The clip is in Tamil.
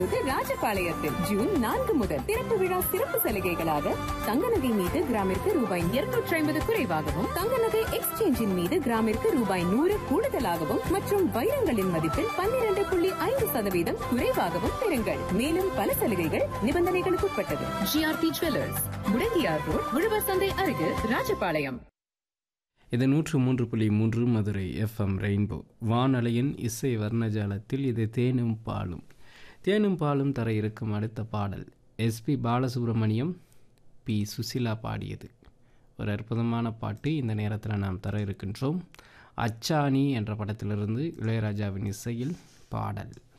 இது ராஜபாளையத்தில் ஜூன் நான்கு முதல் திறப்பு விழா சிறப்பு சலுகைகளாக தங்க நகை மீது கிராமிற்கு ரூபாய் இருநூற்றி ஐம்பது குறைவாகவும் தங்க நகை எக்ஸ்சேஞ்சின் மீது கிராமிற்கு ரூபாய் நூறு கூடுதலாகவும் மற்றும் வைரங்களின் மதிப்பில் பன்னிரண்டு புள்ளி ஐந்து சதவீதம் குறைவாகவும் பெறுங்கள் மேலும் பல சலுகைகள் நிபந்தனைகளுக்கு உட்பட்டது ஜிஆர்பி ஜுவல்லர்ஸ் முடங்கியார் ரோட் உழவர் சந்தை அருகில் ராஜபாளையம் இது நூற்று மூன்று புள்ளி மூன்று மதுரை எஃப்எம் ரெயின்போ வானலையின் இசை வர்ணஜாலத்தில் இது தேனும் பாலும் தேனும் பாலும் தர இருக்கும் அடுத்த பாடல் எஸ்பி பாலசுப்ரமணியம் பி சுசிலா பாடியது ஒரு அற்புதமான பாட்டு இந்த நேரத்தில் நாம் தர இருக்கின்றோம் அச்சாணி என்ற படத்திலிருந்து இளையராஜாவின் இசையில் பாடல்